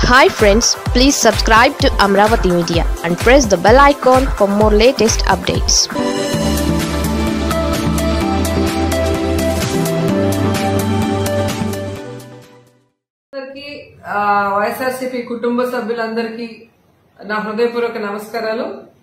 hi friends please subscribe to Amaravati media and press the bell icon for more latest updates అందరికీ ఆ, వైఎస్ఆర్సీపీ కుటుంబ సభ్యులందరికీ నా హృదయపూర్వక నమస్కారాలు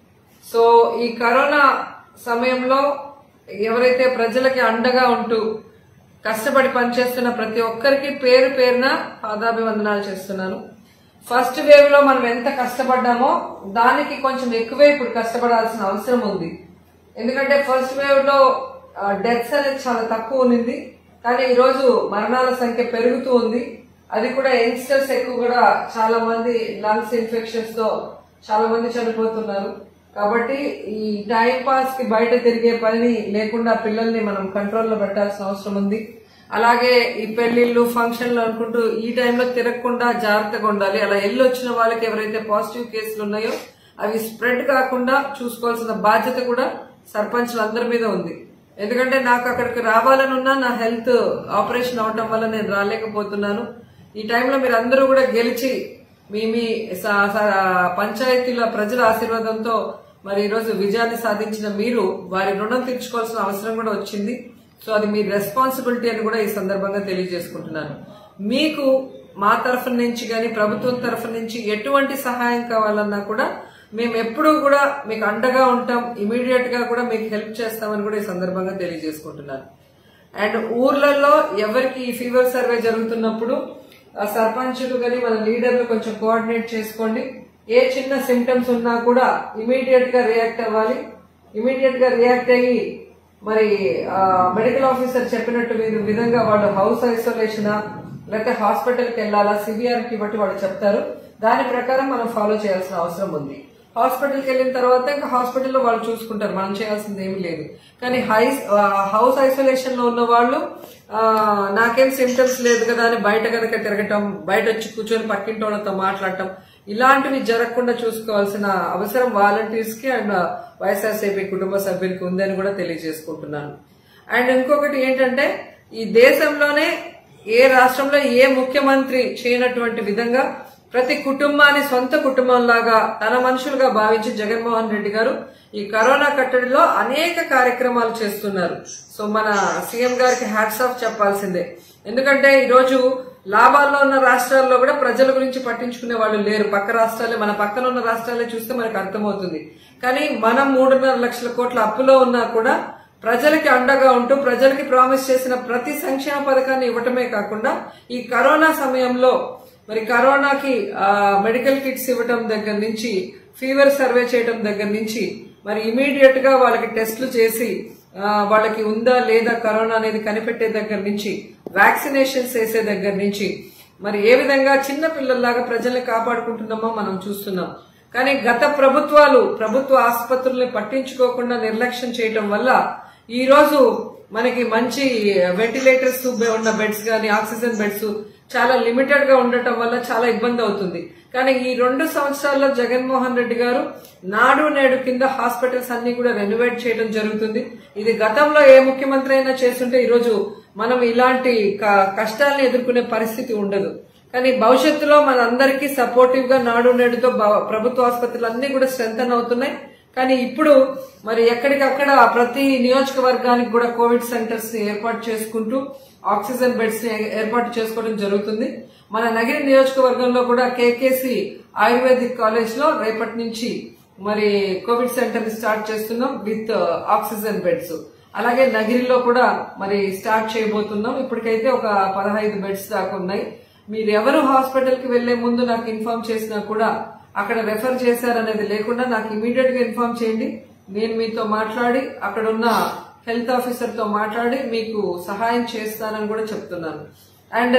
సో ఈ కరోనా సమయంలో ఎవరైతే ప్రజలకి అండగా ఉంటూ కష్టపడి పనిచేస్తున్న ప్రతి ఒక్కరికి పేరు పేరున పాదాభివందనాలు చేస్తున్నాను ఫస్ట్ వేవ్ లో మనం ఎంత కష్టపడ్డామో దానికి కొంచెం ఎక్కువే ఇప్పుడు కష్టపడాల్సిన అవసరం ఉంది ఎందుకంటే ఫస్ట్ వేవ్ లో డెత్స్ అనేది చాలా తక్కువ ఉన్నింది కానీ ఈ రోజు మరణాల సంఖ్య పెరుగుతూ ఉంది అది కూడా యంగ్స్టర్స్ ఎక్కువ కూడా చాలా మంది లంగ్స్ ఇన్ఫెక్షన్స్ తో చాలా మంది చనిపోతున్నారు కాబట్టి ఈ టైం పాస్ కి బయట తిరిగే పని లేకుండా పిల్లల్ని మనం కంట్రోల్లో పెట్టాల్సిన అవసరం ఉంది అలాగే ఈ పెళ్లిళ్ళు ఫంక్షన్లు అనుకుంటూ ఈ టైంలో తిరగకుండా జాగ్రత్తగా ఉండాలి అలా ఎల్లు వచ్చిన వాళ్ళకి ఎవరైతే పాజిటివ్ కేసులు ఉన్నాయో అవి స్ప్రెడ్ కాకుండా చూసుకోవాల్సిన బాధ్యత కూడా సర్పంచ్లు అందరి మీద ఉంది ఎందుకంటే నాకు అక్కడికి రావాలని ఉన్నా నా హెల్త్ ఆపరేషన్ అవటం వల్ల నేను రాలేకపోతున్నాను ఈ టైంలో మీరు అందరూ కూడా గెలిచి మీ మీ స- స- పంచాయతీల ప్రజల ఆశీర్వాదంతో మరి ఈరోజు విజయాన్ని సాధించిన మీరు వారి రుణం తీర్చుకోవాల్సిన అవసరం కూడా వచ్చింది సో అది మీ రెస్పాన్సిబిలిటీ అని కూడా ఈ సందర్భంగా తెలియజేసుకుంటున్నాను మీకు మా తరఫు నుంచి కానీ ప్రభుత్వం తరఫు నుంచి ఎటువంటి సహాయం కావాలన్నా కూడా మేము ఎప్పుడూ కూడా మీకు అండగా ఉంటాం ఇమీడియట్ గా కూడా మీకు హెల్ప్ చేస్తామని కూడా ఈ సందర్భంగా తెలియజేసుకుంటున్నాను అండ్ ఊర్లలో ఎవరికి ఈ ఫీవర్ సర్వే జరుగుతున్నప్పుడు ఆ సర్పంచులు కానీ మన లీడర్లు కొంచెం కోఆర్డినేట్ చేసుకోండి ఏ చిన్న సిమ్టమ్స్ ఉన్నా కూడా ఇమీడియట్ గా రియాక్ట్ అవ్వాలి ఇమీడియట్ గా రియాక్ట్ అయ్యి మరి మెడికల్ ఆఫీసర్ చెప్పినట్టు మీరు విధంగా వాళ్ళు హౌస్ ఐసోలేషన్ లేకపోతే హాస్పిటల్ కి వెళ్ళాలా సివిఆర్కి బట్టి వాళ్ళు చెప్తారు దాని ప్రకారం మనం ఫాలో చేయాల్సిన అవసరం ఉంది హాస్పిటల్కి వెళ్ళిన తర్వాత ఇంకా హాస్పిటల్లో వాళ్ళు చూసుకుంటారు మనం చేయాల్సింది ఏమీ లేదు కానీ హై హౌస్ ఐసోలేషన్ లో ఉన్న వాళ్ళు ఆ, నాకేం సిమ్టమ్స్ లేదు కదా అని బయట కనుక తిరగటం బయట వచ్చి కూర్చొని పక్కింటి వాళ్ళతో మాట్లాడటం ఇలాంటివి జరగకుండా చూసుకోవాల్సిన అవసరం వాలంటీర్స్ కి అండ్ వైఎస్ఆర్సీపీ కుటుంబ సభ్యులకి ఉందని కూడా తెలియజేసుకుంటున్నాను అండ్ ఇంకొకటి ఏంటంటే ఈ దేశంలోనే ఏ రాష్ట్రంలో ఏ ముఖ్యమంత్రి చేయనటువంటి విధంగా ప్రతి కుటుంబాన్ని సొంత కుటుంబంలాగా తన మనుషులుగా భావించి జగన్మోహన్ రెడ్డి గారు ఈ కరోనా కట్టడిలో అనేక కార్యక్రమాలు చేస్తున్నారు సో మన సీఎం గారికి హ్యాట్స్ ఆఫ్ చెప్పాల్సిందే ఎందుకంటే ఈ రోజు లాభాల్లో ఉన్న రాష్ట్రాల్లో కూడా ప్రజల గురించి పట్టించుకునే వాళ్ళు లేరు పక్క రాష్ట్రాలే మన పక్కన ఉన్న రాష్ట్రాలే చూస్తే మనకు అర్థమవుతుంది కానీ మనం మూడున్నర లక్షల కోట్ల అప్పులో ఉన్నా కూడా ప్రజలకి అండగా ఉంటూ ప్రజలకి ప్రామిస్ చేసిన ప్రతి సంక్షేమ పథకాన్ని ఇవ్వటమే కాకుండా ఈ కరోనా సమయంలో మరి కరోనాకి ఆ, మెడికల్ కిట్స్ ఇవ్వటం దగ్గర నుంచి ఫీవర్ సర్వే చేయటం దగ్గర నుంచి మరి ఇమీడియట్ గా వాళ్ళకి టెస్టులు చేసి ఆ, వాళ్ళకి ఉందా లేదా కరోనా అనేది కనిపెట్టే దగ్గర నుంచి వ్యాక్సినేషన్స్ వేసే దగ్గర నుంచి మరి ఏ విధంగా చిన్న పిల్లల్లాగా ప్రజల్ని కాపాడుకుంటున్నామో మనం చూస్తున్నాం కానీ గత ప్రభుత్వాలు ప్రభుత్వ ఆసుపత్రుల్ని పట్టించుకోకుండా నిర్లక్ష్యం చేయటం వల్ల ఈ రోజు మనకి మంచి వెంటిలేటర్స్ ఉన్న బెడ్స్ కానీ ఆక్సిజన్ బెడ్స్ చాలా లిమిటెడ్ గా ఉండటం వల్ల చాలా ఇబ్బంది అవుతుంది కానీ ఈ రెండు సంవత్సరాల్లో జగన్మోహన్ రెడ్డి గారు నాడు నేడు కింద హాస్పిటల్స్ అన్ని కూడా రెనోవేట్ చేయడం జరుగుతుంది ఇది గతంలో ఏ ముఖ్యమంత్రి అయినా చేస్తుంటే ఈ రోజు మనం ఇలాంటి క- కష్టాలను ఎదుర్కొనే పరిస్థితి ఉండదు కానీ భవిష్యత్తులో మన అందరికీ సపోర్టివ్ గా నాడు నేడుతో బ- ప్రభుత్వ ఆసుపత్రులు అన్ని కూడా స్ట్రెంగ్ అవుతున్నాయి కానీ ఇప్పుడు మరి ఎక్కడికక్కడ ప్రతి నియోజకవర్గానికి కూడా కోవిడ్ సెంటర్స్ ని ఏర్పాటు చేసుకుంటూ ఆక్సిజన్ బెడ్స్ ని ఏర్పాటు చేసుకోవడం జరుగుతుంది మన నగిరి నియోజకవర్గంలో కూడా కేకేసి ఆయుర్వేదిక్ కాలేజ్ లో రేపటి నుంచి మరి కోవిడ్ సెంటర్ ని స్టార్ట్ చేస్తున్నాం విత్ ఆక్సిజన్ బెడ్స్ అలాగే నగిరిలో కూడా మరి స్టార్ట్ చేయబోతున్నాం ఇప్పటికైతే ఒక పదహైదు బెడ్స్ దాకా ఉన్నాయి మీరు ఎవరు హాస్పిటల్ కి వెళ్లే ముందు నాకు ఇన్ఫార్మ్ చేసినా కూడా అక్కడ రెఫర్ చేశారనేది లేకుండా నాకు ఇమీడియట్ గా ఇన్ఫార్మ్ చేయండి నేను మీతో మాట్లాడి అక్కడ ఉన్న హెల్త్ ఆఫీసర్ తో మాట్లాడి మీకు సహాయం చేస్తానని కూడా చెప్తున్నాను అండ్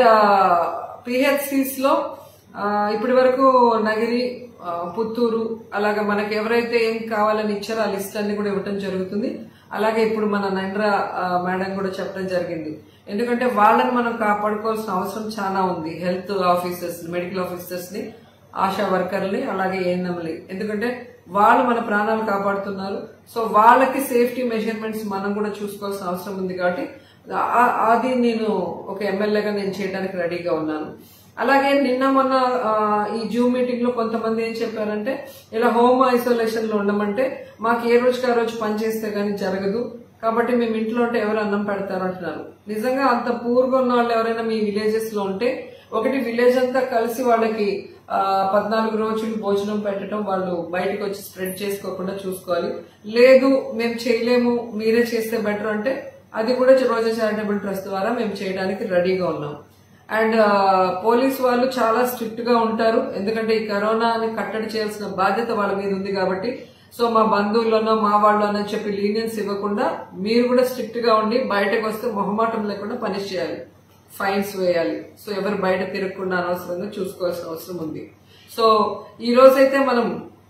పిహెచ్సిస్ లో ఆ, ఇప్పటి వరకు నగిరి ఆ, పుత్తూరు అలాగా మనకి ఎవరైతే ఏం కావాలని ఇచ్చారో ఆ లిస్ట్ అన్ని కూడా ఇవ్వటం జరుగుతుంది అలాగే ఇప్పుడు మన నండ్రా ఆ, మేడం కూడా చెప్పడం జరిగింది ఎందుకంటే వాళ్ళని మనం కాపాడుకోవాల్సిన అవసరం చాలా ఉంది హెల్త్ ఆఫీసర్స్ మెడికల్ ఆఫీసర్స్ ని ఆశా వర్కర్ని అలాగే ఏఎన్ఎంని ఎందుకంటే వాళ్ళు మన ప్రాణాలు కాపాడుతున్నారు సో వాళ్ళకి సేఫ్టీ మెజర్మెంట్స్ మనం కూడా చూసుకోవాల్సిన అవసరం ఉంది కాబట్టి ఆ- అది నేను ఒక ఎమ్మెల్యేగా నేను చేయడానికి రెడీగా ఉన్నాను అలాగే నిన్న మొన్న ఆ, ఈ జూమ్ మీటింగ్ లో కొంతమంది ఏం చెప్పారంటే ఇలా హోమ్ ఐసోలేషన్ లో ఉండమంటే మాకు ఏ రోజుకి ఆ రోజు పని చేస్తే గానీ జరగదు కాబట్టి మేము ఇంట్లో ఉంటే ఎవరు అన్నం పెడతారు అంటున్నారు నిజంగా అంత పూర్గా ఉన్న వాళ్ళు ఎవరైనా మీ విలేజెస్ లో ఉంటే ఒకటి విలేజ్ అంతా కలిసి వాళ్ళకి ఆ, పద్నాలుగు రోజులు భోజనం పెట్టడం వాళ్ళు బయటకు వచ్చి స్ప్రెడ్ చేసుకోకుండా చూసుకోవాలి లేదు మేము చేయలేము మీరే చేస్తే బెటర్ అంటే అది కూడా రోజా చారిటబుల్ ట్రస్ట్ ద్వారా మేము చేయడానికి రెడీగా ఉన్నాం అండ్ పోలీస్ వాళ్ళు చాలా స్ట్రిక్ట్ గా ఉంటారు ఎందుకంటే ఈ కరోనాని కట్టడి చేయాల్సిన బాధ్యత వాళ్ళ మీద ఉంది కాబట్టి సో మా బంధువుల్లోనో మా వాళ్ళనో చెప్పి లీనియన్స్ ఇవ్వకుండా మీరు కూడా స్ట్రిక్ట్ గా ఉండి బయటకు వస్తే మొహమాటం లేకుండా పనిష్ చేయాలి ఫైన్స్ వేయాలి సో ఎవరు బయట తిరగకుండా అనవసరంగా చూసుకోవాల్సిన అవసరం ఉంది సో ఈ రోజైతే మనం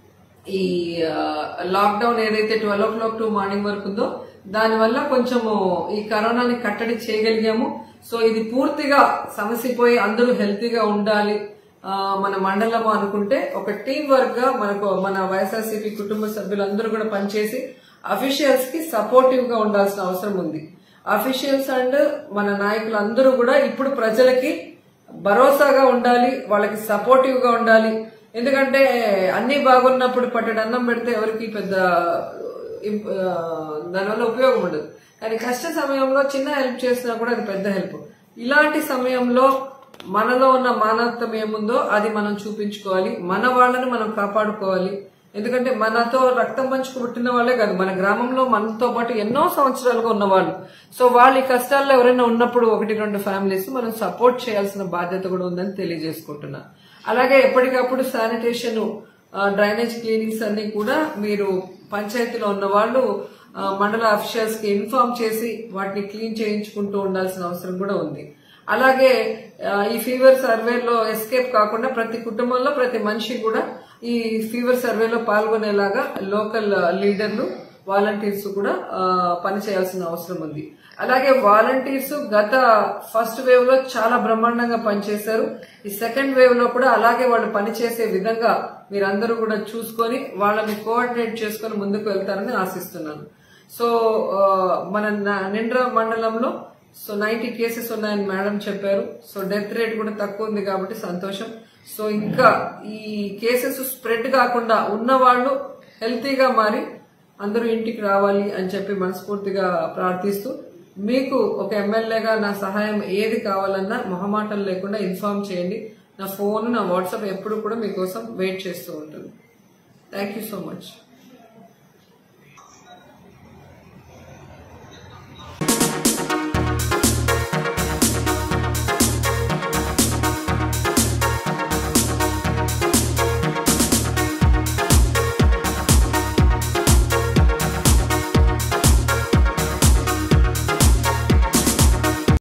ఈ లాక్డౌన్ ఏదైతే twelve o'clock to morning వరకు ఉందో దానివల్ల కొంచెము ఈ కరోనాని కట్టడి చేయగలిగాము సో ఇది పూర్తిగా సమసిపోయి అందరూ హెల్తీగా ఉండాలి ఆ, మన మండలము అనుకుంటే ఒక టీం వర్క్ గా మనకు మన వైఎస్ఆర్సీపీ కుటుంబ సభ్యులందరూ కూడా పనిచేసి అఫీషియల్స్ కి సపోర్టివ్ గా ఉండాల్సిన అవసరం ఉంది అఫీషియల్స్ అండ్ మన నాయకులందరూ కూడా ఇప్పుడు ప్రజలకి భరోసాగా ఉండాలి వాళ్ళకి సపోర్టివ్ గా ఉండాలి ఎందుకంటే అన్ని బాగున్నప్పుడు పట్టెడు అన్నం పెడితే ఎవరికి పెద్ద ఇంప్- ఆ, దానివల్ల ఉపయోగం ఉండదు కానీ కష్ట సమయంలో చిన్న హెల్ప్ చేసినా కూడా అది పెద్ద హెల్ప్ ఇలాంటి సమయంలో మనలో ఉన్న మానవత్వం ఏముందో అది మనం చూపించుకోవాలి మన వాళ్ళని మనం కాపాడుకోవాలి ఎందుకంటే మనతో రక్తం పంచుకు పుట్టిన వాళ్ళే కాదు మన గ్రామంలో మనతో పాటు ఎన్నో సంవత్సరాలుగా ఉన్నవాళ్ళు సో వాళ్ళ ఈ కష్టాల్లో ఎవరైనా ఉన్నప్పుడు ఒకటి రెండు ఫ్యామిలీస్ మనం సపోర్ట్ చేయాల్సిన బాధ్యత కూడా ఉందని తెలియజేసుకుంటున్నా అలాగే ఎప్పటికప్పుడు శానిటేషన్ డ్రైనేజ్ క్లీనింగ్స్ అన్ని కూడా మీరు పంచాయతీలో ఉన్న వాళ్ళు ఆ, మండల అఫీషియల్స్ కి ఇన్ఫార్మ్ చేసి వాటిని క్లీన్ చేయించుకుంటూ ఉండాల్సిన అవసరం కూడా ఉంది అలాగే ఆ, ఈ ఫీవర్ సర్వేలో ఎస్కేప్ కాకుండా ప్రతి కుటుంబంలో ప్రతి మనిషి కూడా ఈ ఫీవర్ సర్వేలో పాల్గొనేలాగా లోకల్ లీడర్లు వాలంటీర్స్ కూడా ఆ, పని చేయాల్సిన అవసరం ఉంది అలాగే వాలంటీర్స్ గత ఫస్ట్ వేవ్ లో చాలా బ్రహ్మాండంగా పనిచేశారు ఈ సెకండ్ వేవ్ లో కూడా అలాగే వాళ్ళు పనిచేసే విధంగా మీరందరూ కూడా చూసుకొని వాళ్ళని కోఆర్డినేట్ చేసుకొని ముందుకు వెళ్తారని ఆశిస్తున్నాను సో ఆ, మన న- నిండ్ర మండలంలో సో నైన్టీ కేసెస్ ఉన్నాయని మేడం చెప్పారు సో డెత్ రేట్ కూడా తక్కువ ఉంది కాబట్టి సంతోషం సో ఇంకా ఈ కేసెస్ స్ప్రెడ్ కాకుండా ఉన్న వాళ్ళు హెల్తీగా మారి అందరూ ఇంటికి రావాలి అని చెప్పి మనస్ఫూర్తిగా ప్రార్థిస్తూ మీకు ఒక ఎమ్మెల్యేగా నా సహాయం ఏది కావాలన్నా మొహమాటం లేకుండా ఇన్ఫార్మ్ చేయండి నా ఫోన్ నా వాట్సాప్ ఎప్పుడు కూడా మీకోసం వెయిట్ చేస్తూ ఉంటుంది థ్యాంక్ యూ సో మచ్